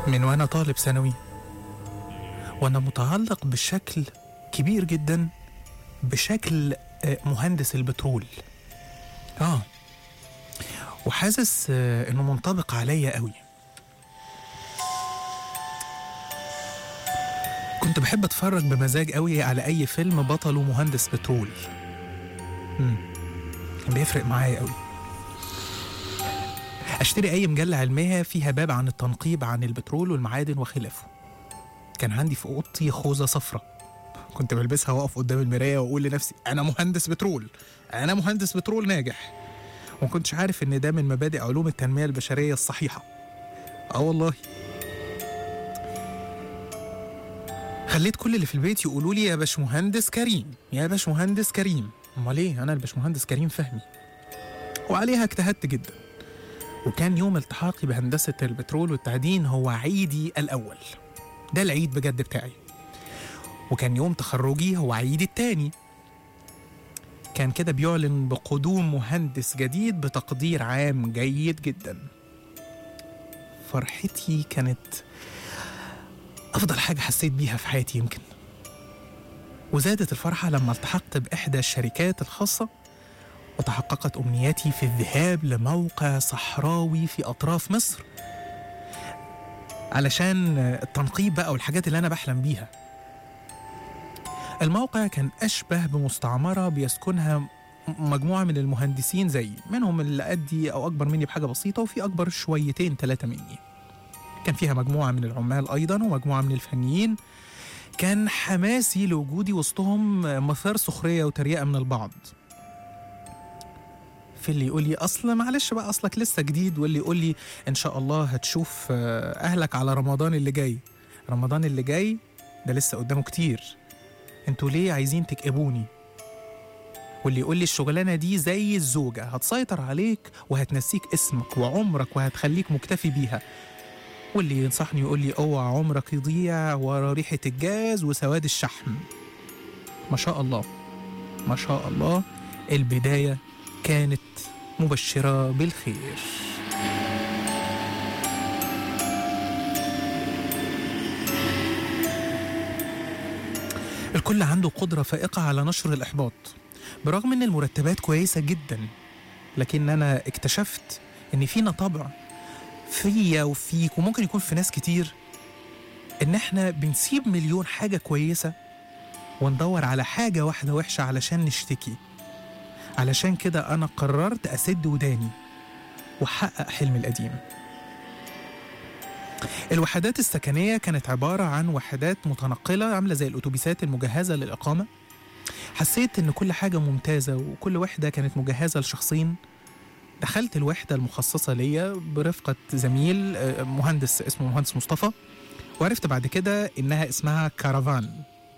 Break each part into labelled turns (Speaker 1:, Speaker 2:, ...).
Speaker 1: من وانا طالب ثانوي وانا متعلق بشكل كبير جدا بشكل آه، مهندس البترول اه وحاسس آه، انه منطبق عليا قوي كنت بحب اتفرج بمزاج قوي على اي فيلم بطله مهندس بترول مم. كان بيفرق معايا قوي اشتري اي مجله علميه فيها باب عن التنقيب عن البترول والمعادن وخلافه كان عندي في اوضتي خوذه صفراء كنت بلبسها واقف قدام المرايه واقول لنفسي انا مهندس بترول انا مهندس بترول ناجح وما كنتش عارف ان ده من مبادئ علوم التنميه البشريه الصحيحه اه والله خليت كل اللي في البيت يقولوا لي يا باشمهندس كريم يا باشمهندس كريم امال ايه انا الباشمهندس كريم فهمي وعليها اجتهدت جدا وكان يوم التحاقي بهندسة البترول والتعدين هو عيدي الأول ده العيد بجد بتاعي وكان يوم تخرجي هو عيدي التاني كان كده بيعلن بقدوم مهندس جديد بتقدير عام جيد جدا فرحتي كانت أفضل حاجة حسيت بيها في حياتي يمكن وزادت الفرحة لما التحقت بإحدى الشركات الخاصة وتحققت أمنيتي في الذهاب لموقع صحراوي في أطراف مصر علشان التنقيب بقى والحاجات اللي أنا بحلم بيها الموقع كان أشبه بمستعمرة بيسكنها م- مجموعة من المهندسين زيي منهم اللي قدي أو أكبر مني بحاجة بسيطة وفي أكبر شويتين ثلاثة مني كان فيها مجموعة من العمال أيضا ومجموعة من الفنيين كان حماسي لوجودي وسطهم مثار سخرية وتريقة من البعض في اللي يقول لي اصل معلش بقى اصلك لسه جديد واللي يقول لي ان شاء الله هتشوف آه، اهلك على رمضان اللي جاي رمضان اللي جاي ده لسه قدامه كتير انتوا ليه عايزين تكئبوني واللي يقول لي الشغلانه دي زي الزوجه هتسيطر عليك وهتنسيك اسمك وعمرك وهتخليك مكتفي بيها واللي ينصحني يقول لي اوعى عمرك يضيع ورا ريحه الجاز وسواد الشحم ما شاء الله ما شاء الله البدايه كانت مبشرة بالخير الكل عنده قدرة فائقة على نشر الإحباط برغم إن المرتبات كويسة جدا لكن أنا اكتشفت إن فينا طبع فيا وفيك وممكن يكون في ناس كتير إن إحنا بنسيب مليون حاجة كويسة وندور على حاجة واحدة وحشة علشان نشتكي علشان كده أنا قررت أسد وداني وأحقق حلمي القديم الوحدات السكنية كانت عبارة عن وحدات متنقلة عاملة زي الأتوبيسات المجهزة للإقامة حسيت إن كل حاجة ممتازة وكل وحدة كانت مجهزة لشخصين دخلت الوحدة المخصصة ليا برفقة زميل آه، مهندس اسمه مهندس مصطفى وعرفت بعد كده إنها اسمها كارافان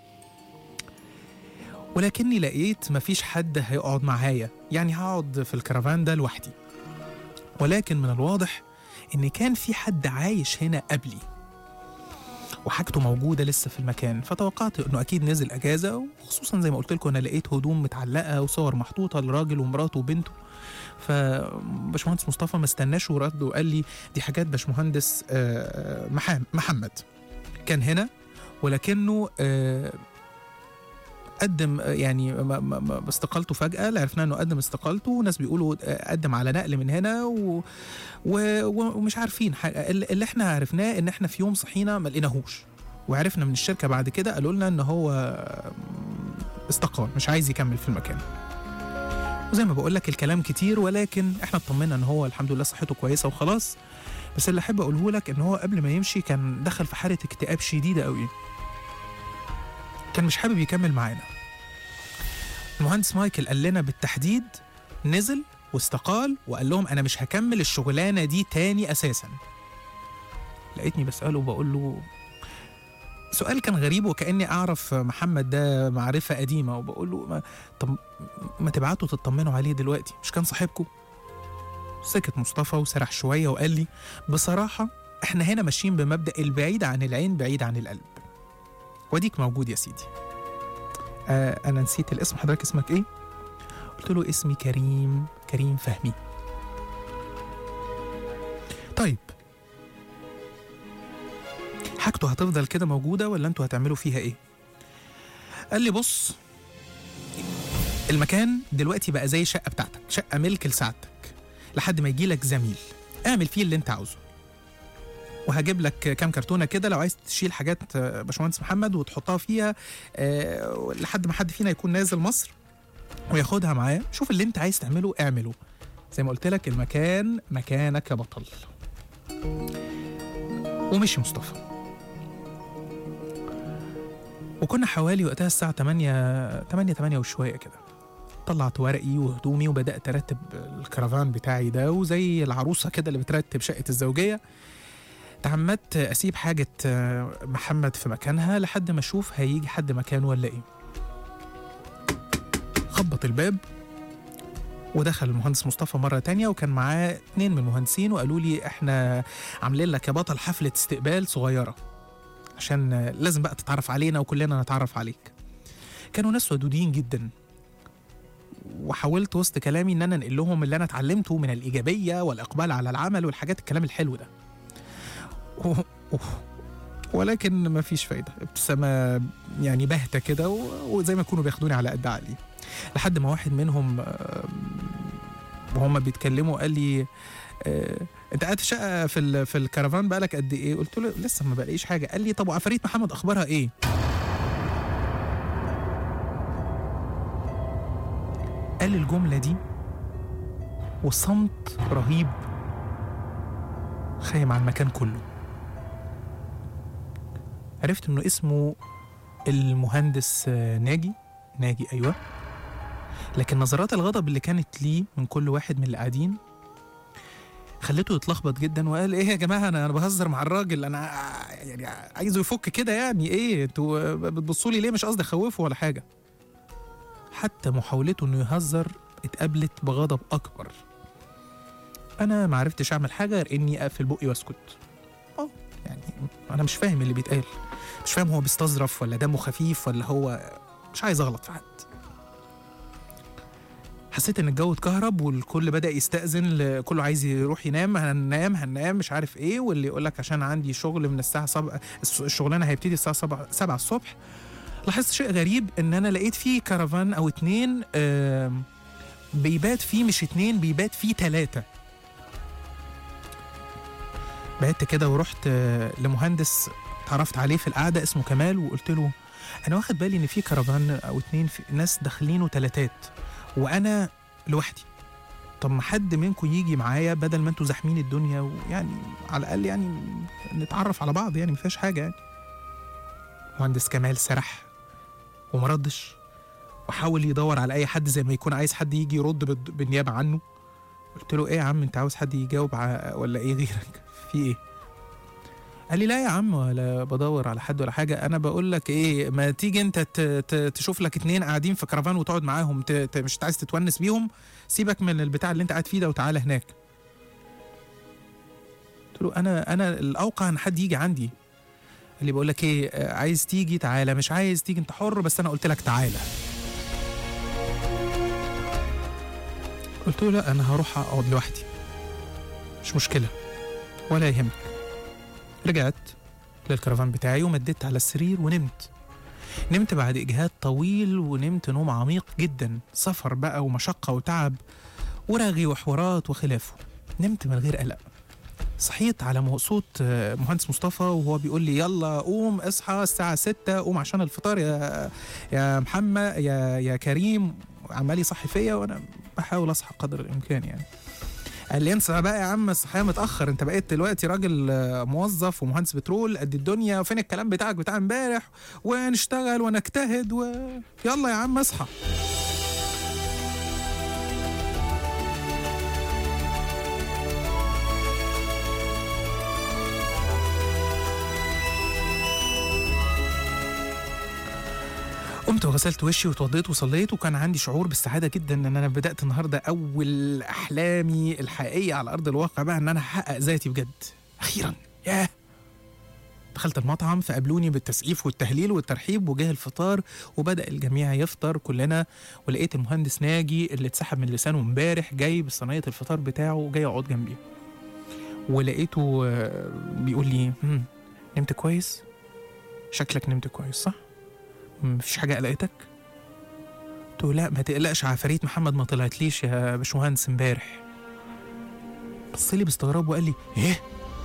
Speaker 1: ولكني لقيت مفيش حد هيقعد معايا يعني هقعد في الكرفان ده لوحدي ولكن من الواضح ان كان في حد عايش هنا قبلي وحاجته موجودة لسه في المكان فتوقعت انه اكيد نزل اجازة وخصوصا زي ما قلت لكم انا لقيت هدوم متعلقة وصور محطوطة لراجل ومراته وبنته فباشمهندس مصطفى ما استناش ورد وقال لي دي حاجات باشمهندس آه، محام- محمد كان هنا ولكنه آه، قدم آه، يعني ما- ما- ما- استقالته فجأة لا عرفنا انه قدم استقالته وناس بيقولوا آه، قدم على نقل من هنا و... و... ومش عارفين حاجة اللي اللي احنا عرفناه ان احنا في يوم صحينا ما لقيناهوش وعرفنا من الشركة بعد كده قالوا لنا ان هو آه، استقال مش عايز يكمل في المكان وزي ما بقول لك الكلام كتير ولكن احنا اطمنا ان هو الحمد لله صحته كويسة وخلاص بس اللي احب اقوله لك ان هو قبل ما يمشي كان دخل في حالة اكتئاب شديدة قوي كان مش حابب يكمل معانا المهندس مايكل قال لنا بالتحديد نزل واستقال وقال لهم انا مش هكمل الشغلانه دي تاني اساسا لقيتني بساله وبقول له سؤال كان غريب وكاني اعرف محمد ده معرفه قديمه وبقول له ما طب ما تبعتوا تطمنوا عليه دلوقتي مش كان صاحبكم سكت مصطفى وسرح شويه وقال لي بصراحه احنا هنا ماشيين بمبدا البعيد عن العين بعيد عن القلب واديك موجود يا سيدي آه انا نسيت الاسم حضرتك اسمك ايه قلت له اسمي كريم كريم فهمي طيب حاجته هتفضل كده موجوده ولا انتوا هتعملوا فيها ايه قال لي بص المكان دلوقتي بقى زي الشقه بتاعتك شقه ملك لسعادتك لحد ما يجي لك زميل اعمل فيه اللي انت عاوزه وهجيب لك كام كرتونه كده لو عايز تشيل حاجات آه، باشمهندس محمد وتحطها فيها آه، لحد ما حد فينا يكون نازل مصر وياخدها معاه شوف اللي انت عايز تعمله اعمله زي ما قلت لك المكان مكانك يا بطل ومشي مصطفى وكنا حوالي وقتها الساعة 8 8 8 وشوية كده طلعت ورقي وهدومي وبدأت أرتب الكرفان بتاعي ده وزي العروسة كده اللي بترتب شقة الزوجية تعمدت أسيب حاجة آه، محمد في مكانها لحد ما أشوف هيجي حد مكانه ولا إيه خبط الباب ودخل المهندس مصطفى مرة تانية وكان معاه اتنين من المهندسين وقالوا لي احنا عاملين لك يا بطل حفلة استقبال صغيرة عشان آه، لازم بقى تتعرف علينا وكلنا نتعرف عليك كانوا ناس ودودين جدا وحاولت وسط كلامي ان انا انقل لهم اللي انا اتعلمته من الايجابيه والاقبال على العمل والحاجات الكلام الحلو ده و... و... ولكن ما فيش فايده ابتسامه يعني باهته كده و... وزي ما يكونوا بياخدوني على قد عقلي لحد ما واحد منهم آه، وهم بيتكلموا قال لي آه، انت قاعد في شقه في ال... في الكرفان بقالك قد ايه قلت له لسه ما بلاقيش حاجه قال لي طب وعفاريت محمد اخبارها ايه قال الجملة دي وصمت رهيب خايم على المكان كله عرفت انه اسمه المهندس آه، ناجي ناجي ايوه لكن نظرات الغضب اللي كانت ليه من كل واحد من اللي قاعدين خلته يتلخبط جدا وقال ايه يا جماعه انا انا بهزر مع الراجل انا ع- يعني عايزه يفك كده يعني ايه انتوا بتبصوا لي ليه مش قصدي اخوفه ولا حاجه حتى محاولته انه يهزر اتقابلت بغضب اكبر انا ما عرفتش اعمل حاجه غير اني اقفل بقي واسكت اه يعني انا مش فاهم اللي بيتقال مش فاهم هو بيستظرف ولا دمه خفيف ولا هو مش عايز اغلط في حد حسيت ان الجو اتكهرب والكل بدا يستاذن ل- كله عايز يروح ينام هننام هننام مش عارف ايه واللي يقول لك عشان عندي شغل من الساعه 7 الشغلانه هيبتدي الساعه 7 7 الصبح لاحظت شيء غريب ان انا لقيت فيه كرفان او اتنين آم، بيبات فيه مش اتنين بيبات فيه تلاتة بعدت كده ورحت آه، لمهندس اتعرفت عليه في القعدة اسمه كمال وقلت له انا واخد بالي ان في كرفان او اتنين في ناس داخلين وتلاتات وانا لوحدي طب ما حد منكم يجي معايا بدل ما انتوا زاحمين الدنيا ويعني على الاقل يعني نتعرف على بعض يعني ما فيهاش حاجه يعني مهندس كمال سرح وما ردش وحاول يدور على اي حد زي ما يكون عايز حد يجي يرد بالد- بالنيابه عنه قلت له ايه يا عم انت عاوز حد يجاوب ع- ولا ايه غيرك في ايه قال لي لا يا عم ولا بدور على حد ولا حاجه انا بقول لك ايه ما تيجي انت ت- ت- تشوف لك اتنين قاعدين في كرفان وتقعد معاهم ت- ت- مش عايز تتونس بيهم سيبك من البتاع اللي انت قاعد فيه ده وتعالى هناك قلت له انا انا الاوقع ان حد يجي عندي قال لي بقول لك ايه آه، عايز تيجي تعالى مش عايز تيجي انت حر بس انا قلت لك تعالى قلت له لا انا هروح اقعد لوحدي مش مشكله ولا يهمك رجعت للكرفان بتاعي ومددت على السرير ونمت نمت بعد اجهاد طويل ونمت نوم عميق جدا سفر بقى ومشقه وتعب ورغي وحوارات وخلافه نمت من غير قلق صحيت على مو- صوت آه، مهندس مصطفى وهو بيقول لي يلا قوم اصحى الساعة 6 قوم عشان الفطار يا يا محمد يا يا كريم عمال يصحي فيا وانا بحاول اصحى قدر الامكان يعني قال لي انسى بقى يا عم الصحيان متاخر انت بقيت دلوقتي راجل آه، موظف ومهندس بترول قد الدنيا وفين الكلام بتاعك بتاع امبارح ونشتغل ونجتهد ويلا يا عم اصحى قمت وغسلت وشي وتوضيت وصليت وكان عندي شعور بالسعاده جدا ان انا بدات النهارده اول احلامي الحقيقيه على ارض الواقع بقى ان انا احقق ذاتي بجد اخيرا ياه دخلت المطعم فقابلوني بالتسقيف والتهليل والترحيب وجه الفطار وبدا الجميع يفطر كلنا ولقيت المهندس ناجي اللي اتسحب من لسانه امبارح جاي بصينيه الفطار بتاعه وجاي يقعد جنبي ولقيته آه، بيقول لي "مم، نمت كويس شكلك نمت كويس صح مفيش حاجه قلقتك قلت له لا ما تقلقش عفاريت محمد ما طلعتليش يا باشمهندس امبارح بص لي باستغراب وقال لي ايه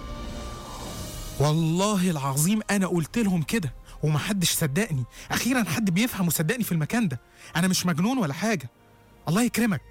Speaker 1: والله العظيم انا قلت لهم كده ومحدش صدقني اخيرا حد بيفهم وصدقني في المكان ده انا مش مجنون ولا حاجه الله يكرمك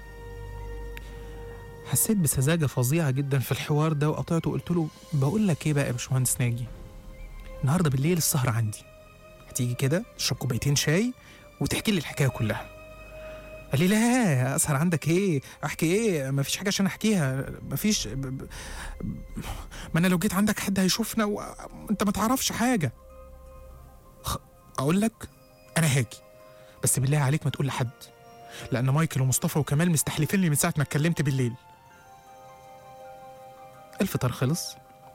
Speaker 1: حسيت بسذاجة فظيعة جدا في الحوار ده وقطعته وقلت له بقول لك ايه بقى يا باشمهندس ناجي النهارده بالليل السهرة عندي هتيجي كده تشرب كوبايتين شاي وتحكي لي الحكاية كلها قال لي لا اسهر عندك ايه احكي ايه مفيش حاجه عشان احكيها مفيش ب... ب... ما انا لو جيت عندك حد هيشوفنا وانت ما تعرفش حاجه خ... اقول لك انا هاجي بس بالله عليك ما تقول لحد لان مايكل ومصطفى وكمال مستحلفين لي من ساعه ما اتكلمت بالليل الفطار خلص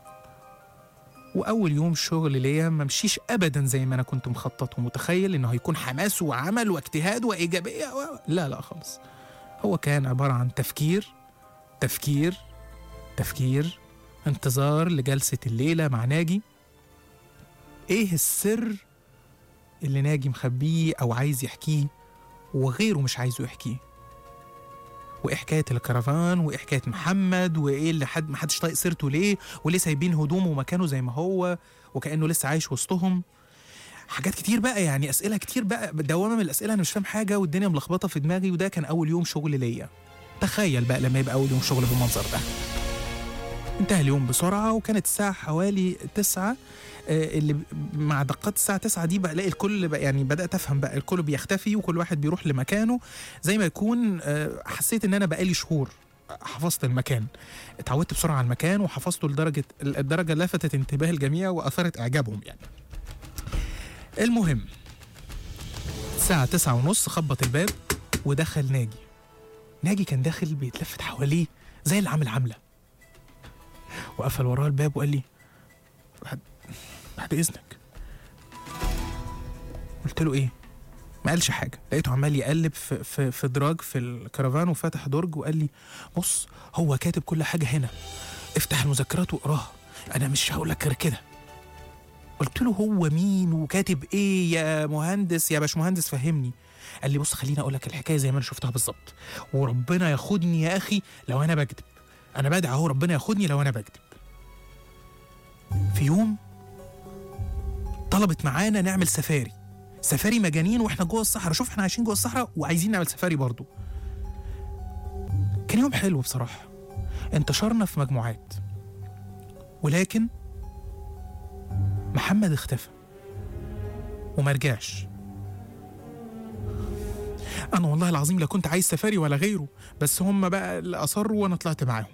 Speaker 1: واول يوم شغل ليا ما مشيش ابدا زي ما انا كنت مخطط ومتخيل انه هيكون حماس وعمل واجتهاد وايجابيه و... لا لا خالص هو كان عباره عن تفكير تفكير تفكير انتظار لجلسه الليله مع ناجي ايه السر اللي ناجي مخبيه او عايز يحكيه وغيره مش عايزه يحكيه وايه حكايه الكرفان وايه حكايه محمد وايه اللي حد ما حدش طايق سيرته ليه وليه سايبين هدومه ومكانه زي ما هو وكانه لسه عايش وسطهم حاجات كتير بقى يعني اسئله كتير بقى دوامه من الاسئله انا مش فاهم حاجه والدنيا ملخبطه في دماغي وده كان اول يوم شغل ليا تخيل بقى لما يبقى اول يوم شغل بالمنظر ده انتهى اليوم بسرعه وكانت الساعه حوالي تسعة آه، اللي ب- مع دقات الساعة 9 دي بلاقي الكل بقى يعني بدأت أفهم بقى الكل بيختفي وكل واحد بيروح لمكانه زي ما يكون آه، حسيت إن أنا بقالي شهور حفظت المكان اتعودت بسرعة على المكان وحفظته لدرجة الدرجة اللي لفتت انتباه الجميع وأثارت إعجابهم يعني المهم الساعة تسعة ونص خبط الباب ودخل ناجي ناجي كان داخل بيتلفت حواليه زي اللي عامل عاملة وقفل وراه الباب وقال لي بعد بعد إذنك قلت له إيه ما قالش حاجة لقيته عمال يقلب في, في, في دراج في الكرفان وفتح درج وقال لي بص هو كاتب كل حاجة هنا افتح المذكرات واقراها أنا مش هقول لك غير كده قلت له هو مين وكاتب ايه يا مهندس يا باش مهندس فهمني قال لي بص خليني اقول لك الحكايه زي ما انا شفتها بالظبط وربنا ياخدني يا اخي لو انا بكذب انا بدعي اهو ربنا ياخدني لو انا بكذب في يوم طلبت معانا نعمل سفاري سفاري مجانين واحنا جوه الصحراء شوف احنا عايشين جوه الصحراء وعايزين نعمل سفاري برضو كان يوم حلو بصراحه انتشرنا في مجموعات ولكن محمد اختفى وما رجعش انا والله العظيم لا كنت عايز سفاري ولا غيره بس هم بقى اللي اصروا وانا طلعت معاهم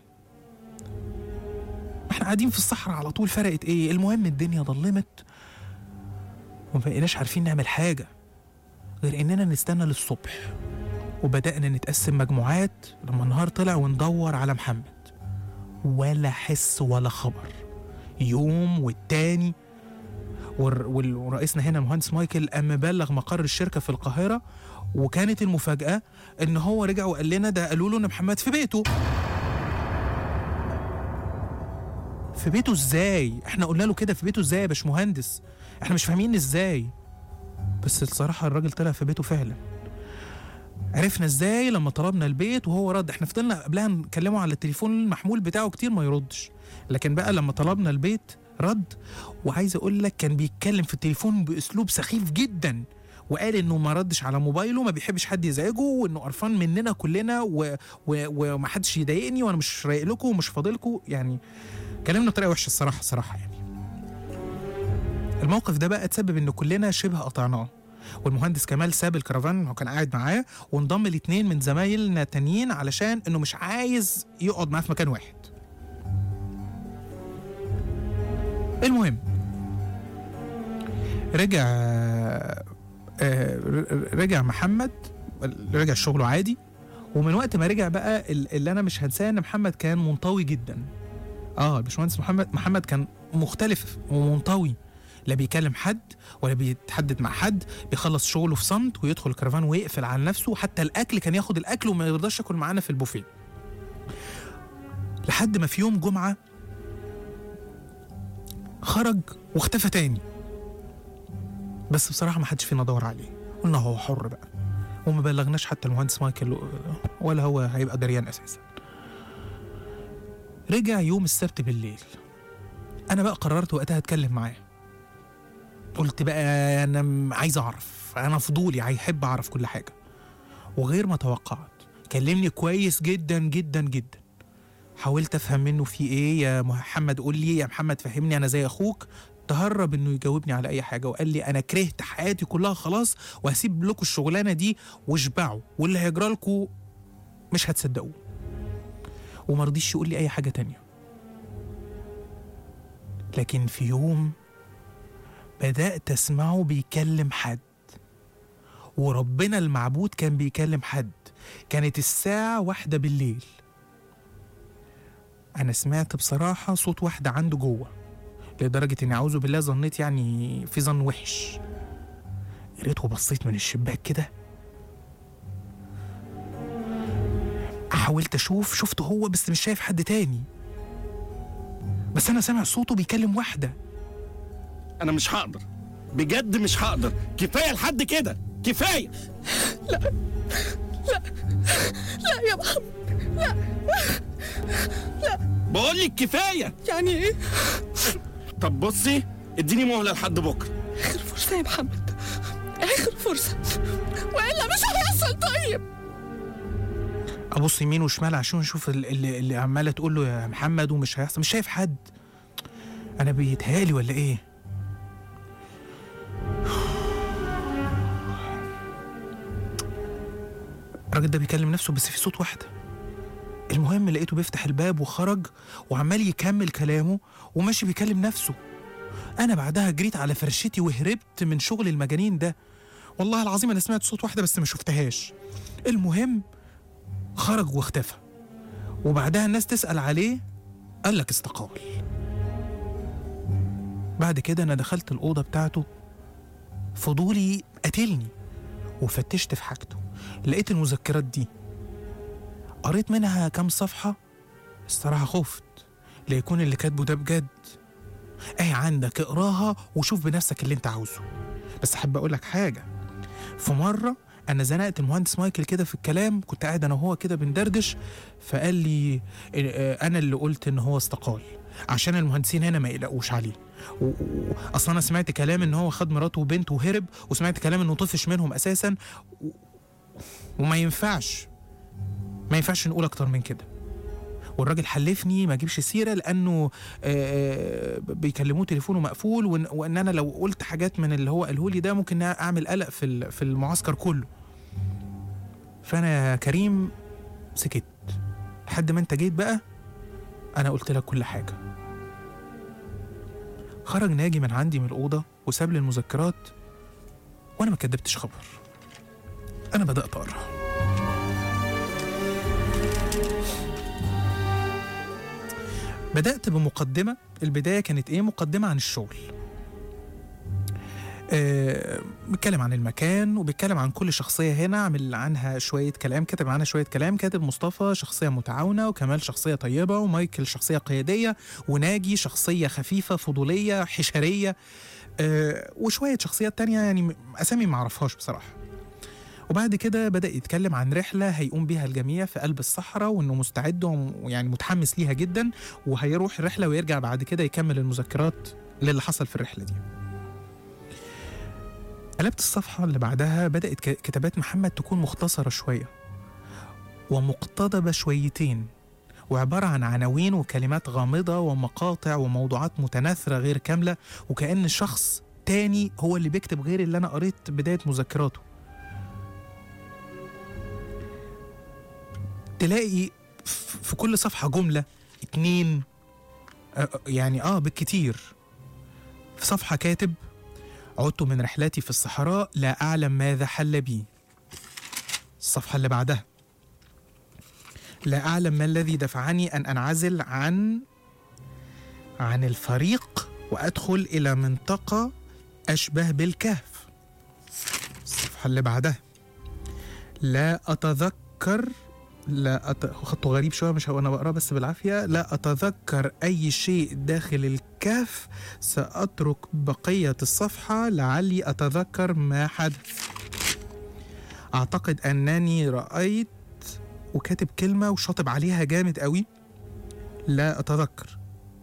Speaker 1: احنا قاعدين في الصحراء على طول فرقت ايه المهم الدنيا ضلمت وما بقيناش عارفين نعمل حاجه غير اننا نستنى للصبح وبدأنا نتقسم مجموعات لما النهار طلع وندور على محمد ولا حس ولا خبر يوم والتاني والر- وال- ورئيسنا هنا المهندس مايكل قام مبلغ مقر الشركه في القاهره وكانت المفاجاه ان هو رجع وقال لنا ده قالوا له ان محمد في بيته في بيته ازاي احنا قلنا له كده في بيته ازاي يا باشمهندس احنا مش فاهمين ازاي بس الصراحه الراجل طلع في بيته فعلا عرفنا ازاي لما طلبنا البيت وهو رد احنا فضلنا قبلها نكلمه على التليفون المحمول بتاعه كتير ما يردش لكن بقى لما طلبنا البيت رد وعايز اقول لك كان بيتكلم في التليفون باسلوب سخيف جدا وقال انه ما ردش على موبايله ما بيحبش حد يزعجه وانه قرفان مننا كلنا و... و... ومحدش يضايقني وانا مش رايق لكم ومش فاضلكم يعني كلمنا بطريقه وحشه الصراحه الصراحه يعني الموقف ده بقى تسبب ان كلنا شبه قطعناه والمهندس كمال ساب الكرفان هو كان قاعد معاه وانضم لاتنين من زمايلنا تانيين علشان انه مش عايز يقعد معاه في مكان واحد المهم رجع آه، ر- رجع محمد رجع شغله عادي ومن وقت ما رجع بقى ال- اللي انا مش هنساه ان محمد كان منطوي جدا اه الباشمهندس محمد محمد كان مختلف ومنطوي لا بيكلم حد ولا بيتحدد مع حد بيخلص شغله في صمت ويدخل الكرفان ويقفل على نفسه حتى الاكل كان ياخد الاكل وما يرضاش ياكل معانا في البوفيه لحد ما في يوم جمعه خرج واختفى تاني بس بصراحة ما حدش فينا دور عليه قلنا هو حر بقى وما بلغناش حتى المهندس مايكل ولا هو هيبقى دريان أساسا رجع يوم السبت بالليل أنا بقى قررت وقتها أتكلم معاه قلت بقى أنا م- عايز أعرف أنا فضولي هيحب أعرف كل حاجة وغير ما توقعت كلمني كويس جدا جدا جدا حاولت افهم منه في ايه يا محمد قول لي يا محمد فهمني انا زي اخوك تهرب انه يجاوبني على اي حاجه وقال لي انا كرهت حياتي كلها خلاص وهسيب لكم الشغلانه دي واشبعوا واللي هيجرى لكم مش هتصدقوه وما رضيش يقول لي اي حاجه تانية لكن في يوم بدات اسمعه بيكلم حد وربنا المعبود كان بيكلم حد كانت الساعه واحدة بالليل انا سمعت بصراحه صوت واحده عنده جوه لدرجه اني اعوذ بالله ظنيت يعني في ظن وحش قريت وبصيت من الشباك كده حاولت اشوف شفته هو بس مش شايف حد تاني بس انا سامع صوته بيكلم واحده
Speaker 2: انا مش هقدر بجد مش هقدر كفايه لحد كده كفايه
Speaker 3: لا يا محمد
Speaker 2: بقول لك كفايه
Speaker 3: يعني ايه
Speaker 2: طب بصي اديني مهله لحد بكره
Speaker 3: اخر فرصه يا محمد اخر فرصه والا مش هيحصل طيب
Speaker 1: ابص يمين وشمال عشان اشوف ال- اللي, اللي عماله تقول له يا محمد ومش هيحصل مش شايف حد انا بيتهيألي ولا ايه الراجل ده بيكلم نفسه بس في صوت واحده المهم لقيته بيفتح الباب وخرج وعمال يكمل كلامه وماشي بيكلم نفسه انا بعدها جريت على فرشتي وهربت من شغل المجانين ده والله العظيم انا سمعت صوت واحده بس ما شفتهاش المهم خرج واختفى وبعدها الناس تسأل عليه قال لك استقال بعد كده أنا دخلت الأوضة بتاعته فضولي قتلني وفتشت في حاجته لقيت المذكرات دي قريت منها كام صفحة الصراحة خفت ليكون اللي كاتبه ده بجد اهي عندك اقراها وشوف بنفسك اللي انت عاوزه بس حابب اقول لك حاجة في مرة انا زنقت المهندس مايكل كده في الكلام كنت قاعد انا وهو كده بندردش فقال لي آه، انا اللي قلت ان هو استقال عشان المهندسين هنا ما يقلقوش عليه و- و- اصلا انا سمعت كلام ان هو خد مراته وبنته وهرب وسمعت كلام انه طفش منهم اساسا و... وما ينفعش ما ينفعش نقول اكتر من كده والراجل حلفني ما اجيبش سيره لانه آه، بيكلموه تليفونه مقفول وان, وإن انا لو قلت حاجات من اللي هو قاله لي ده ممكن اعمل قلق في ال- في المعسكر كله فانا يا كريم سكت لحد ما انت جيت بقى انا قلت لك كل حاجه خرج ناجي من عندي من الاوضه وساب لي المذكرات وانا ما كدبتش خبر انا بدات اقرا بدأت بمقدمة البداية كانت إيه مقدمة عن الشغل آه، بيتكلم عن المكان وبيتكلم عن كل شخصية هنا عامل عنها شوية كلام كاتب عنها شوية كلام كاتب مصطفى شخصية متعاونة وكمال شخصية طيبة ومايكل شخصية قيادية وناجي شخصية خفيفة فضولية حشرية آه، وشوية شخصيات تانية يعني م- أسامي معرفهاش بصراحة وبعد كده بدأ يتكلم عن رحلة هيقوم بيها الجميع في قلب الصحراء وإنه مستعد ويعني متحمس ليها جدا وهيروح الرحلة ويرجع بعد كده يكمل المذكرات للي حصل في الرحلة دي قلبت الصفحة اللي بعدها بدأت ك- كتابات محمد تكون مختصرة شوية ومقتضبة شويتين وعبارة عن عناوين وكلمات غامضة ومقاطع وموضوعات متناثرة غير كاملة وكأن شخص تاني هو اللي بيكتب غير اللي أنا قريت بداية مذكراته تلاقي ف- في كل صفحة جملة اتنين آه، يعني اه بالكتير في صفحة كاتب عدت من رحلتي في الصحراء لا أعلم ماذا حل بي الصفحة اللي بعدها لا أعلم ما الذي دفعني أن أنعزل عن عن الفريق وأدخل إلى منطقة أشبه بالكهف الصفحة اللي بعدها لا أتذكر لا أت... خطه غريب شويه مش وانا بقراه بس بالعافيه لا اتذكر اي شيء داخل الكهف ساترك بقيه الصفحه لعلي اتذكر ما حدث اعتقد انني رايت وكاتب كلمه وشاطب عليها جامد قوي لا اتذكر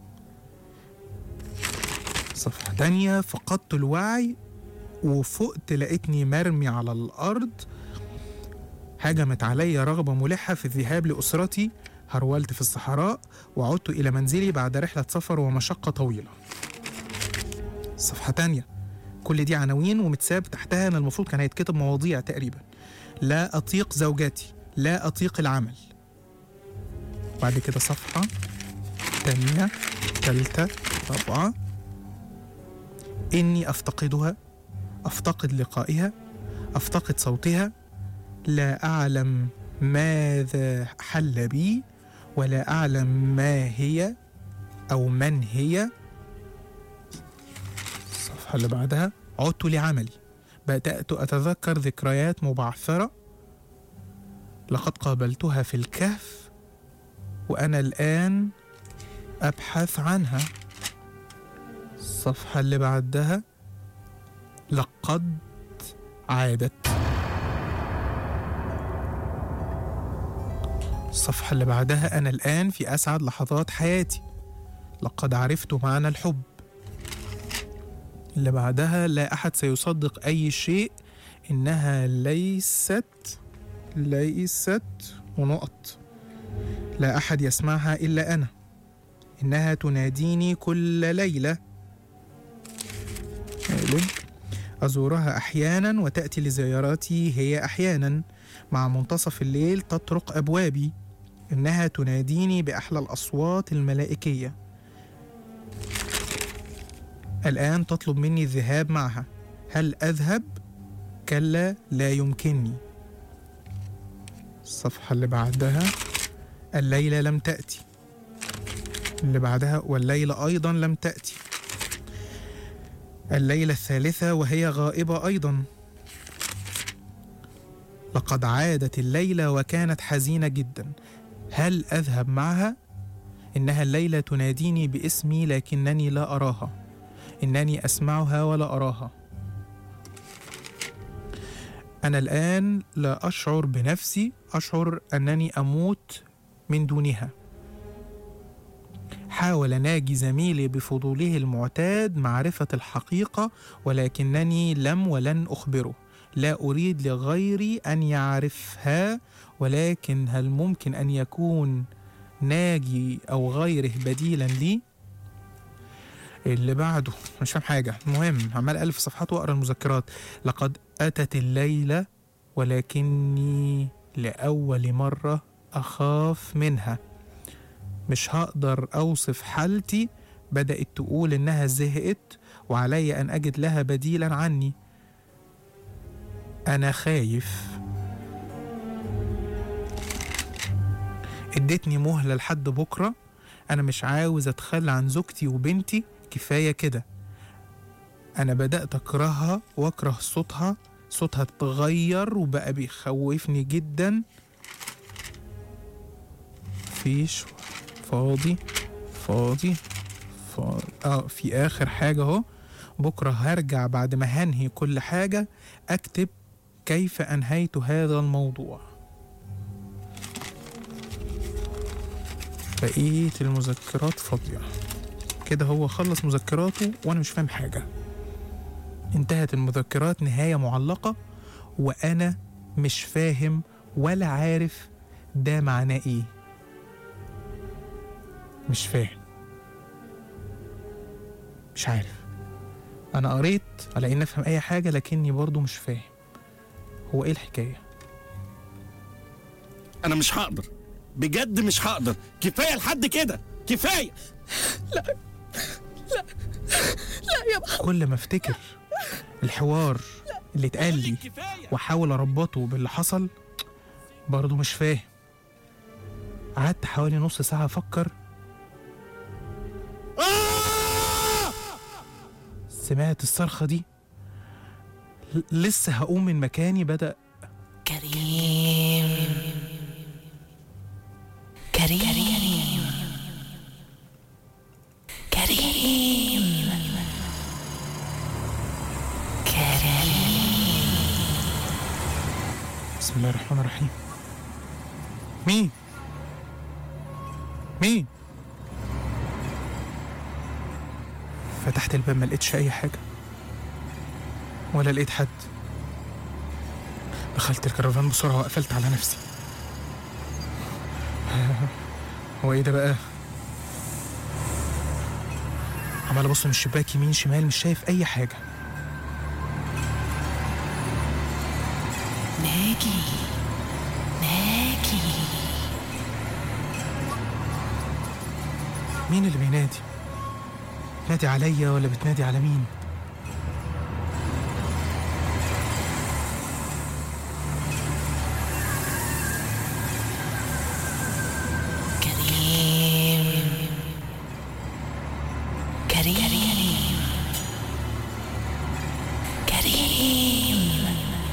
Speaker 1: صفحه تانية فقدت الوعي وفقت لقيتني مرمي على الارض هجمت علي رغبة ملحة في الذهاب لأسرتي هرولت في الصحراء وعدت إلى منزلي بعد رحلة سفر ومشقة طويلة صفحة تانية كل دي عناوين ومتساب تحتها أنا المفروض كان هيتكتب مواضيع تقريبا لا أطيق زوجتي لا أطيق العمل بعد كده صفحة تانية تالتة رابعة إني أفتقدها أفتقد لقائها أفتقد صوتها لا أعلم ماذا حل بي ولا أعلم ما هي أو من هي الصفحة اللي بعدها عدت لعملي بدأت أتذكر ذكريات مبعثرة لقد قابلتها في الكهف وأنا الآن أبحث عنها الصفحة اللي بعدها لقد عادت الصفحة اللي بعدها أنا الآن في أسعد لحظات حياتي لقد عرفت معنى الحب اللي بعدها لا أحد سيصدق أي شيء إنها ليست ليست ونقط لا أحد يسمعها إلا أنا إنها تناديني كل ليلة قالب. أزورها أحيانا وتأتي لزياراتي هي أحيانا مع منتصف الليل تطرق أبوابي إنها تناديني بأحلى الأصوات الملائكية الآن تطلب مني الذهاب معها هل أذهب؟ كلا لا يمكنني الصفحة اللي بعدها الليلة لم تأتي اللي بعدها والليلة أيضا لم تأتي الليلة الثالثة وهي غائبة أيضا لقد عادت الليلة وكانت حزينة جدا هل أذهب معها؟ إنها الليلة تناديني باسمي لكنني لا أراها إنني أسمعها ولا أراها أنا الآن لا أشعر بنفسي أشعر أنني أموت من دونها حاول ناجي زميلي بفضوله المعتاد معرفة الحقيقة ولكنني لم ولن أخبره لا أريد لغيري أن يعرفها ولكن هل ممكن أن يكون ناجي أو غيره بديلا لي؟ اللي بعده مش فاهم حاجة المهم عمال ألف صفحات وأقرأ المذكرات لقد أتت الليلة ولكني لأول مرة أخاف منها مش هقدر أوصف حالتي بدأت تقول إنها زهقت وعلي أن أجد لها بديلا عني أنا خايف ادتني مهلة لحد بكرة أنا مش عاوز أتخلى عن زوجتي وبنتي كفاية كده أنا بدأت أكرهها وأكره صوتها صوتها اتغير وبقى بيخوفني جدا فيش فاضي فاضي فاضي اه في آخر حاجة أهو بكرة هرجع بعد ما هنهي كل حاجة أكتب كيف أنهيت هذا الموضوع بقية المذكرات فاضية كده هو خلص مذكراته وأنا مش فاهم حاجة انتهت المذكرات نهاية معلقة وأنا مش فاهم ولا عارف ده معناه إيه مش فاهم مش عارف أنا قريت على إني أفهم أي حاجة لكني برضو مش فاهم هو إيه الحكاية
Speaker 2: انا مش هقدر بجد مش هقدر كفايه لحد كده كفايه
Speaker 3: لا يا بابا
Speaker 1: كل ما افتكر الحوار اللي اتقال لي
Speaker 2: كفايه
Speaker 1: واحاول اربطه باللي حصل برضه مش فاهم قعدت حوالي نص ساعة أفكر
Speaker 2: آه!
Speaker 1: سمعت الصرخة دي ل- لسه هقوم من مكاني بدأ
Speaker 4: كريم كريم كريم كريم
Speaker 1: بسم الله الرحمن الرحيم مين مين فتحت الباب ما لقيتش اي حاجه ولا لقيت حد دخلت الكرفان بسرعه وقفلت على نفسي هو ايه ده بقى عمال ابص من الشباك يمين شمال مش شايف اي حاجه
Speaker 4: ناجي ناجي
Speaker 1: مين اللي بينادي بتنادي عليا ولا بتنادي على مين
Speaker 4: كريم كريم كريم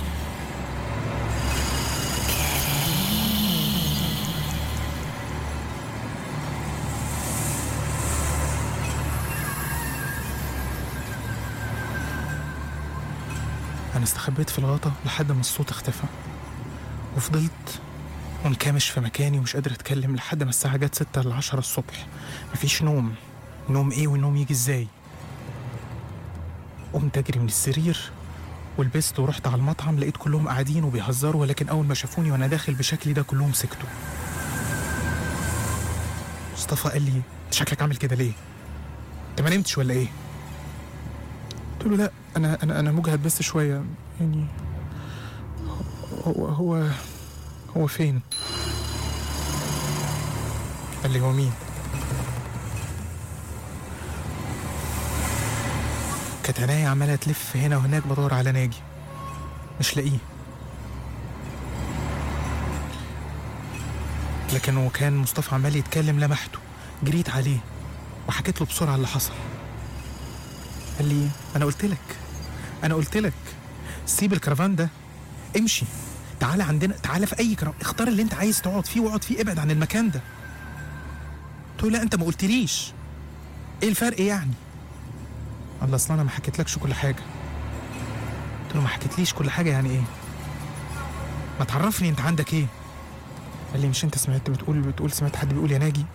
Speaker 1: أنا استخبيت في الغطا لحد ما الصوت اختفى وفضلت منكمش في مكاني ومش قادر أتكلم لحد ما الساعة جت ستة لعشرة الصبح مفيش نوم نوم إيه والنوم يجي إزاي قمت أجري من السرير ولبست ورحت على المطعم لقيت كلهم قاعدين وبيهزروا ولكن أول ما شافوني وأنا داخل بشكلي ده كلهم سكتوا مصطفى قال لي "أنت شكلك عامل كده ليه؟ أنت ما نمتش ولا إيه؟ قلت له لا انا انا انا مجهد بس شويه يعني هو هو هو فين قال لي هو مين كانت عينيا عماله تلف هنا وهناك بدور على ناجي مش لاقيه لكن هو كان مصطفى عمال يتكلم لمحته جريت عليه وحكيت له بسرعه اللي حصل قال لي انا قلت لك انا قلت لك سيب الكرفان ده امشي تعالى عندنا تعالى في اي كرفان اختار اللي انت عايز تقعد فيه واقعد فيه ابعد عن المكان ده قلت له لا انت ما قلتليش ايه الفرق يعني الله اصل انا ما حكيتلكش كل حاجه قلت له ما حكيتليش كل حاجه يعني ايه ما تعرفني انت عندك ايه قال لي مش انت سمعت بتقول بتقول سمعت حد بيقول يا ناجي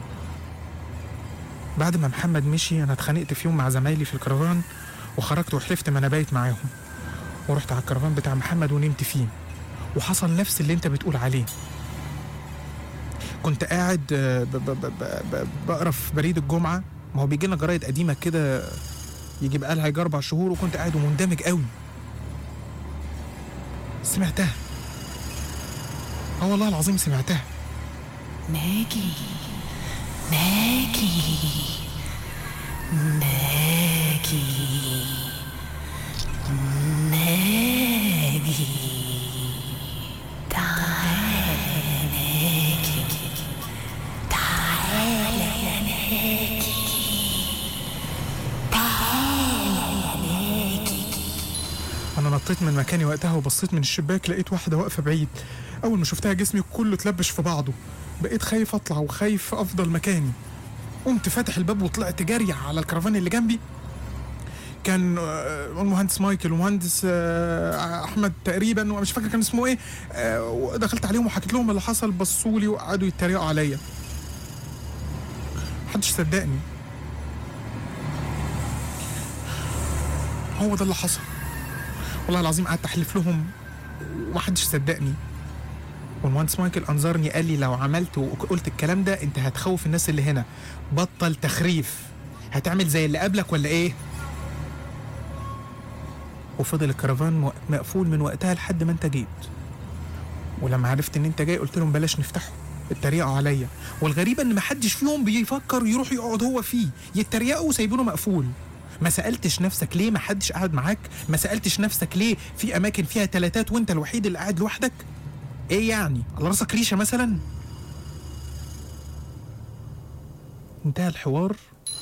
Speaker 1: بعد ما محمد مشي انا اتخانقت في يوم مع زمايلي في الكرفان وخرجت وحلفت ما انا بايت معاهم ورحت على الكرفان بتاع محمد ونمت فيه وحصل نفس اللي انت بتقول عليه كنت قاعد آه، ب- ب- ب- ب- ب- بقرا في بريد الجمعه ما هو بيجي لنا جرايد قديمه كده يجي بقالها يجي اربع شهور وكنت قاعد ومندمج قوي سمعتها اه والله العظيم سمعتها
Speaker 4: ناجي ناجي ناجي ناجي تعال ناجي تعال يا ناجي
Speaker 1: انا نطيت من مكاني وقتها وبصيت من الشباك لقيت واحده واقفه بعيد اول ما شفتها جسمي كله اتلبش في بعضه بقيت خايف اطلع وخايف افضل مكاني قمت فاتح الباب وطلعت جري على الكرفان اللي جنبي كان آه، المهندس مايكل ومهندس آه، احمد تقريبا ومش فاكر كان اسمه ايه آه، دخلت عليهم وحكيت لهم اللي حصل بصوا لي وقعدوا يتريقوا عليا محدش صدقني هو ده اللي حصل والله العظيم قعدت احلف لهم ومحدش صدقني والمهندس مايكل انظرني قال لي لو عملت وقلت الكلام ده انت هتخوف الناس اللي هنا بطل تخريف هتعمل زي اللي قبلك ولا ايه وفضل الكرفان مو- مقفول من وقتها لحد ما انت جيت ولما عرفت ان انت جاي قلت لهم بلاش نفتحه اتريقوا عليا والغريبه ان محدش فيهم بيفكر يروح يقعد هو فيه يتريقوا وسايبينه مقفول ما سالتش نفسك ليه ما حدش قاعد معاك ما سالتش نفسك ليه في اماكن فيها تلاتات وانت الوحيد اللي قاعد لوحدك ايه يعني على راسك ريشه مثلا انتهى الحوار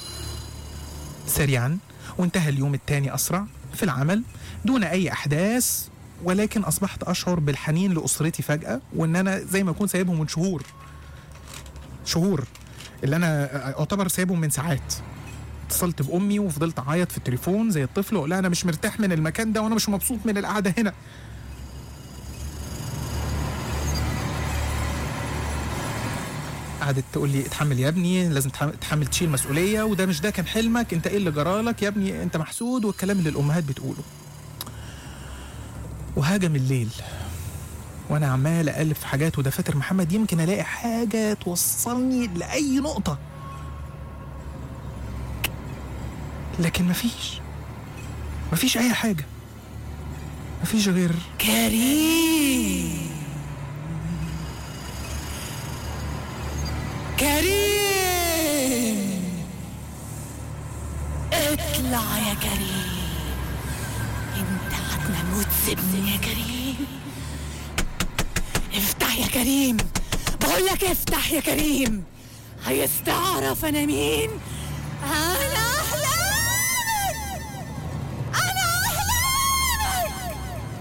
Speaker 1: سريعا وانتهى اليوم الثاني اسرع في العمل دون اي احداث ولكن اصبحت اشعر بالحنين لاسرتي فجاه وان انا زي ما اكون سايبهم من شهور شهور اللي انا اعتبر سايبهم من ساعات اتصلت بامي وفضلت اعيط في التليفون زي الطفل واقول لها انا مش مرتاح من المكان ده وانا مش مبسوط من القعده هنا قعدت تقول لي اتحمل يا ابني لازم تحمل, تحمل تشيل مسؤوليه وده مش ده كان حلمك انت ايه اللي جرالك يا ابني انت محسود والكلام اللي الامهات بتقوله وهاجم الليل وانا عمال اقلب في حاجات ودفاتر محمد يمكن الاقي حاجه توصلني لاي نقطه لكن مفيش مفيش اي حاجه مفيش غير
Speaker 4: كريم كريم اطلع يا كريم انت هتنام وتسيبني يا كريم افتح يا كريم بقول لك افتح يا كريم عايز تعرف انا مين انا احلامك انا احلامك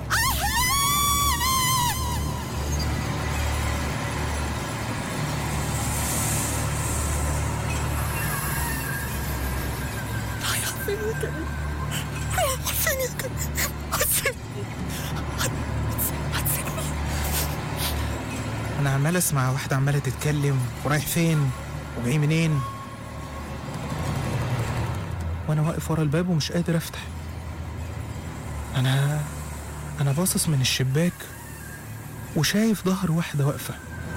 Speaker 3: رايح فين يا كريم رايح فين يا كريم هتسيبني هت- هتسيبني
Speaker 1: انا عمال اسمع واحده عماله تتكلم ورايح فين وجاي منين وانا واقف ورا الباب ومش قادر افتح انا انا باصص من الشباك وشايف ظهر واحده واقفه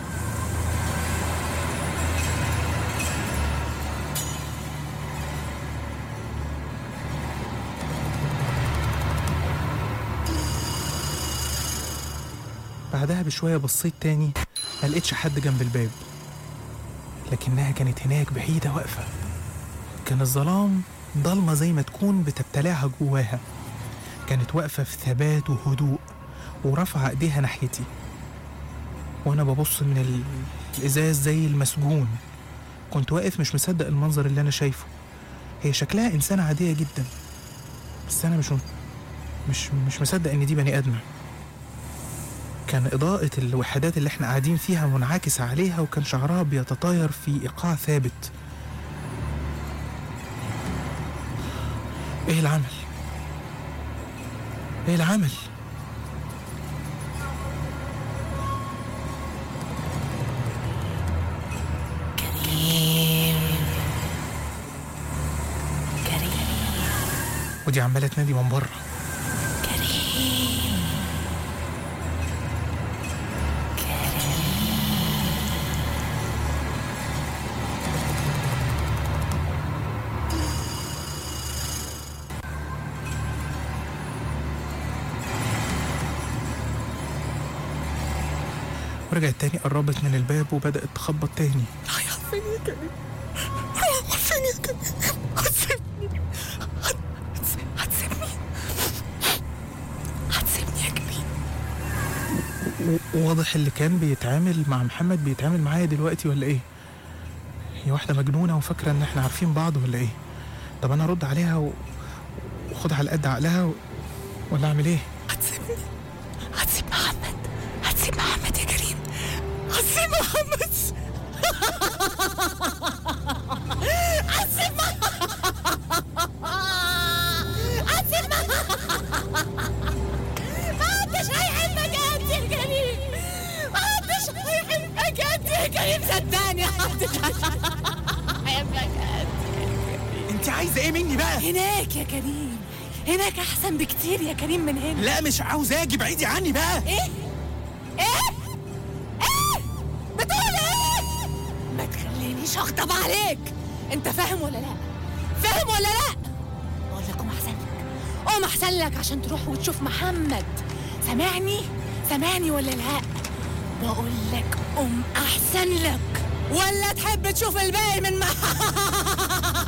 Speaker 1: بعدها بشوية بصيت تاني ما لقيتش حد جنب الباب لكنها كانت هناك بعيدة واقفة كان الظلام ضلمة زي ما تكون بتبتلعها جواها كانت واقفة في ثبات وهدوء ورافعة ايديها ناحيتي وانا ببص من ال- الازاز زي المسجون كنت واقف مش مصدق المنظر اللي انا شايفه هي شكلها انسانة عادية جدا بس انا مش مش مش مصدق ان دي بني ادمه كان إضاءة الوحدات اللي احنا قاعدين فيها منعكسة عليها وكان شعرها بيتطاير في إيقاع ثابت إيه العمل؟ إيه العمل؟
Speaker 4: كريم كريم
Speaker 1: ودي عمالة تنادي من بره
Speaker 4: كريم
Speaker 1: ورجعت تاني قربت من الباب وبدأت تخبط تاني
Speaker 3: رايح فين يا كريم رايح فين يا كريم هتسيبني هت- هتسيب- هتسيبني هتسيبني يا كريم
Speaker 1: و- واضح اللي كان بيتعامل مع محمد بيتعامل معايا دلوقتي ولا ايه هي واحدة مجنونة وفاكرة ان احنا عارفين بعض ولا ايه طب انا ارد عليها و... وخدها على قد عقلها و... ولا اعمل ايه
Speaker 3: هتسيبني هتسيب محمد هتسيب محمد يا كريم هتسيب محمد هتسيب هتسيب محدش هيحبك انت يا كريم محدش هيحبك انت يا كريم صدقني محدش هيحبك انت
Speaker 1: انت عايزة ايه مني بقى
Speaker 3: هناك يا كريم هناك احسن بكتير يا كريم من هنا
Speaker 1: لا مش عاوز اجي بعيدي عني بقى
Speaker 3: ايه ايه ايه بتقول ايه ما تخلينيش اغضب عليك انت فاهم ولا لا فاهم ولا لا بقول لك قوم احسن لك قوم احسن لك عشان تروح وتشوف محمد سامعني سامعني ولا لا بقول لك قوم احسن لك ولا تحب تشوف الباقي من محمد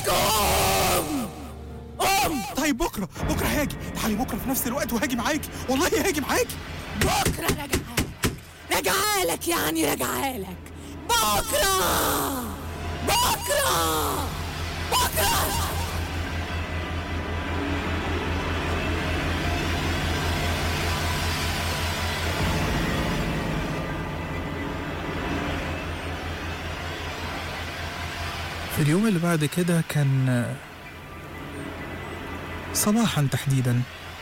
Speaker 3: لك قوم قوم
Speaker 1: طيب بكره بكره هاجي تعالي بكره في نفس الوقت وهاجي معاكي والله هاجي معاكي
Speaker 3: بكره راجعالك راجعالك يعني راجعالك بكره بكره بكره
Speaker 1: في اليوم اللي بعد كده كان صباحا تحديدا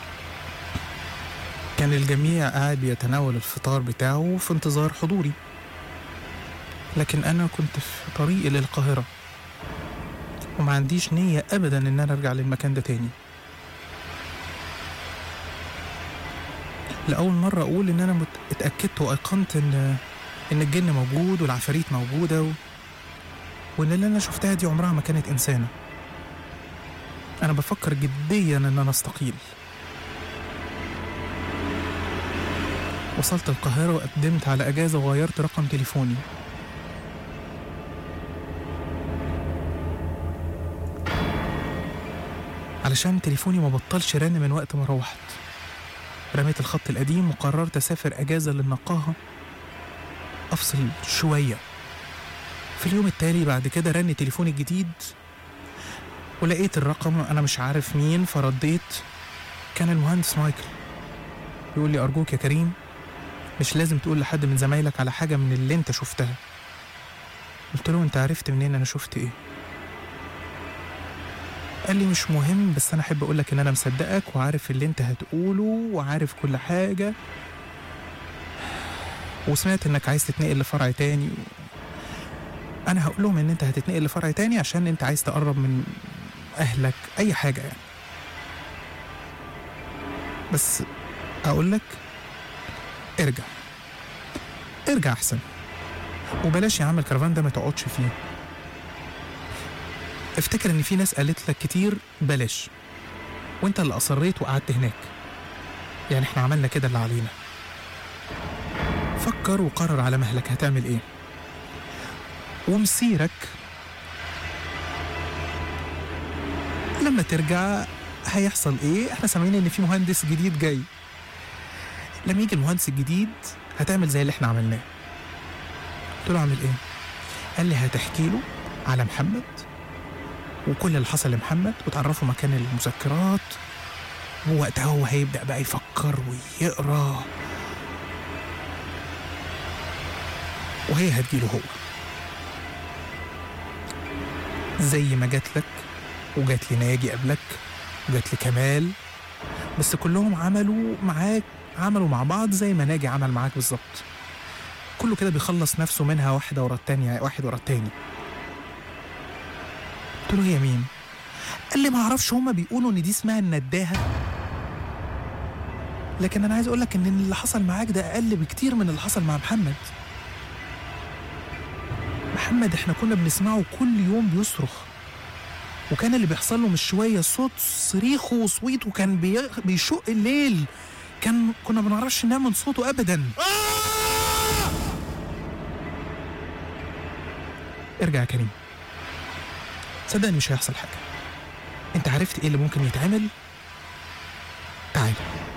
Speaker 1: كان الجميع قاعد بيتناول الفطار بتاعه في انتظار حضوري لكن أنا كنت في طريقي للقاهرة وما عنديش نية أبدا إن أنا أرجع للمكان ده تاني لأول مرة أقول إن أنا مت- اتأكدت وأيقنت إن إن الجن موجود والعفاريت موجودة و... وإن اللي أنا شفتها دي عمرها ما كانت إنسانة أنا بفكر جديا إن أنا أستقيل وصلت القاهرة وقدمت على أجازة وغيرت رقم تليفوني علشان تليفوني ما بطلش رن من وقت ما روحت رميت الخط القديم وقررت أسافر أجازة للنقاهة أفصل شوية في اليوم التالي بعد كده رن تليفوني الجديد ولقيت الرقم أنا مش عارف مين فرديت كان المهندس مايكل بيقول لي أرجوك يا كريم مش لازم تقول لحد من زمايلك على حاجة من اللي أنت شفتها قلت له أنت عرفت منين أنا شفت إيه قال لي مش مهم بس أنا أحب أقولك إن أنا مصدقك وعارف اللي أنت هتقوله وعارف كل حاجة وسمعت إنك عايز تتنقل لفرع تاني انا هقول لهم ان انت هتتنقل لفرع تاني عشان انت عايز تقرب من اهلك اي حاجه يعني بس اقول لك ارجع ارجع احسن وبلاش يا عم الكرفان ده ما تقعدش فيه افتكر ان في ناس قالت لك كتير بلاش وانت اللي اصريت وقعدت هناك يعني احنا عملنا كده اللي علينا فكر وقرر على مهلك هتعمل ايه ومسيرك لما ترجع هيحصل ايه احنا سامعين ان في مهندس جديد جاي لما يجي المهندس الجديد هتعمل زي اللي احنا عملناه قلت له اعمل ايه قال لي هتحكي له على محمد وكل اللي حصل لمحمد وتعرفه مكان المذكرات ووقتها هو هيبدأ بقى يفكر ويقرا وهي هتجيله هو زي ما جات لك وجات لي ناجي قبلك وجات لي كمال بس كلهم عملوا معاك عملوا مع بعض زي ما ناجي عمل معاك بالظبط كله كده بيخلص نفسه منها واحدة ورا التانية واحد ورا التاني قلت له هي مين؟ قال لي ما اعرفش هما بيقولوا ان دي اسمها النداهة لكن انا عايز اقول لك ان اللي حصل معاك ده اقل بكتير من اللي حصل مع محمد محمد احنا كنا بنسمعه كل يوم بيصرخ وكان اللي بيحصل له مش شويه صوت صريخه وصويته كان بي... بيشق الليل كان كنا ما بنعرفش ننام من صوته ابدا ارجع يا كريم صدقني مش هيحصل حاجه انت عرفت ايه اللي ممكن يتعمل تعال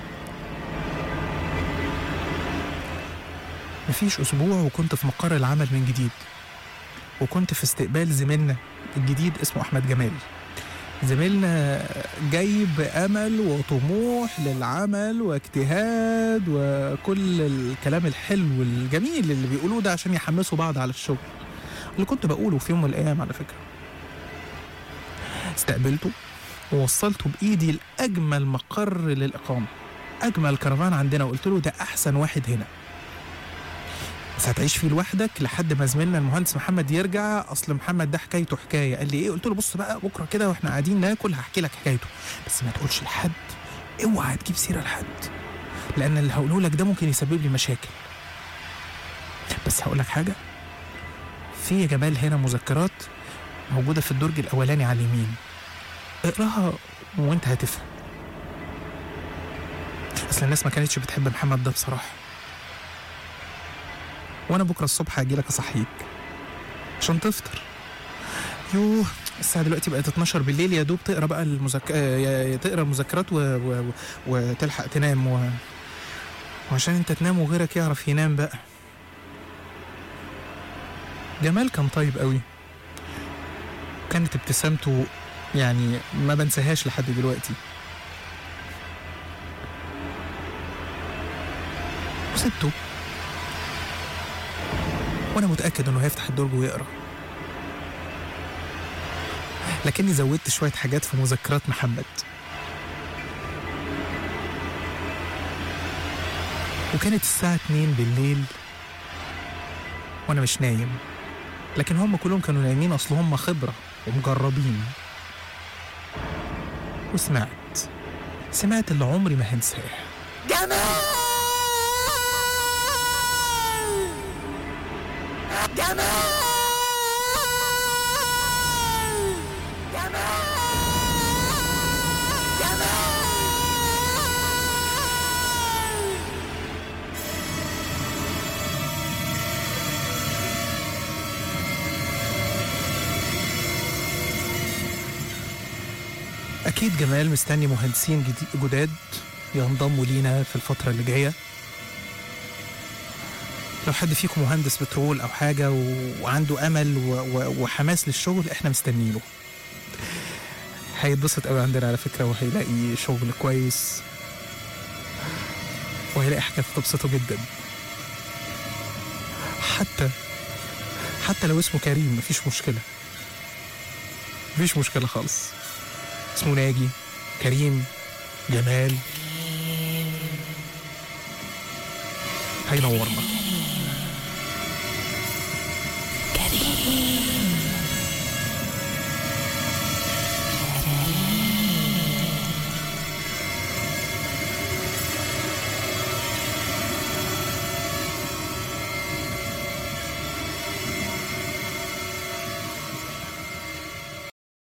Speaker 1: مفيش اسبوع وكنت في مقر العمل من جديد وكنت في استقبال زميلنا الجديد اسمه احمد جمال زميلنا جاي بامل وطموح للعمل واجتهاد وكل الكلام الحلو الجميل اللي بيقولوه ده عشان يحمسوا بعض على الشغل اللي كنت بقوله في يوم من الايام على فكره استقبلته ووصلته بايدي لاجمل مقر للاقامه اجمل كرفان عندنا وقلت له ده احسن واحد هنا بس هتعيش فيه لوحدك لحد ما زميلنا المهندس محمد يرجع اصل محمد ده حكايته حكايه قال لي ايه قلت له بص بقى بكره كده واحنا قاعدين ناكل هحكي لك حكايته بس ما تقولش لحد اوعى تجيب سيره لحد لان اللي هقوله لك ده ممكن يسبب لي مشاكل بس هقول لك حاجه في يا جمال هنا مذكرات موجوده في الدرج الاولاني على اليمين اقراها وانت هتفهم اصل الناس ما كانتش بتحب محمد ده بصراحه وانا بكره الصبح هاجي لك اصحيك عشان تفطر يوه الساعة دلوقتي بقت 12 بالليل يا دوب تقرا بقى المذك... آه، يا- تقرا المذكرات و... و... و... وتلحق تنام و... وعشان انت تنام وغيرك يعرف ينام بقى جمال كان طيب قوي كانت ابتسامته يعني ما بنساهاش لحد دلوقتي وسبته وانا متاكد انه هيفتح الدرج ويقرا لكني زودت شويه حاجات في مذكرات محمد وكانت الساعة 2 بالليل وأنا مش نايم لكن هم كلهم كانوا نايمين أصل هم خبرة ومجربين وسمعت سمعت اللي عمري ما هنساه
Speaker 4: جمال جمال جمال جمال
Speaker 1: أكيد جمال مستني مهندسين جدي- جداد ينضموا لينا في الفترة اللي جاية لو حد فيكم مهندس بترول أو حاجة و... وعنده أمل و... و... وحماس للشغل إحنا مستنيينه هيتبسط قوي عندنا على فكرة وهيلاقي شغل كويس وهيلاقي حاجات تبسطه جدا حتى حتى لو اسمه كريم مفيش مشكلة مفيش مشكلة خالص اسمه ناجي كريم جمال هينورنا
Speaker 4: كريم